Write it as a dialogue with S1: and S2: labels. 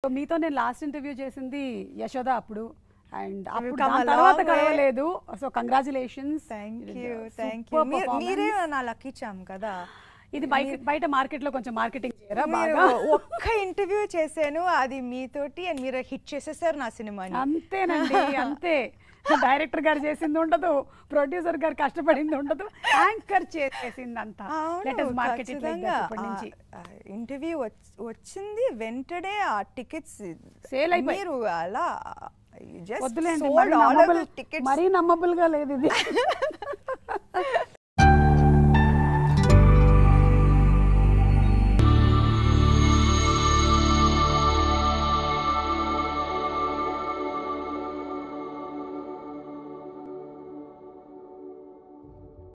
S1: మీతో నేను last interview చేసింది యశోద అప్పుడు అండ్ అప్పుడు
S2: come
S1: దాని
S2: a
S1: తర్వాత
S2: long way.
S1: కలవలేదు so congratulations
S2: thank you thank you మీరే నా లక్కీ చామ్ కదా
S1: ఇది బయట బయట మార్కెట్ లో కొంచెం మార్కెటింగ్ చేయరా
S2: మీరు
S1: బాగా
S2: ఒక్క ఇంటర్వ్యూ చేశాను అది మీతోటి అండ్ మీరు హిట్ చేసేసారు నా సినిమాని
S1: అంతేనండి అంతే డైరెక్టర్ గారు చేసింది ఉండదు ప్రొడ్యూసర్ గారు కష్టపడింది ఉండదు యాంకర్ చేసేసింది అంతా let us market it like that ఇప్పటి నుంచి
S2: ఇంటర్వ్యూ వచ్చింది వెంటనే ఆ టికెట్స్
S1: Sale అయిపోయాయి.
S2: మీరు అలా
S1: వద్దులేండి మరీ నమ్మబుల్ మరీ నమ్మబుల్ గా లేదు ఇది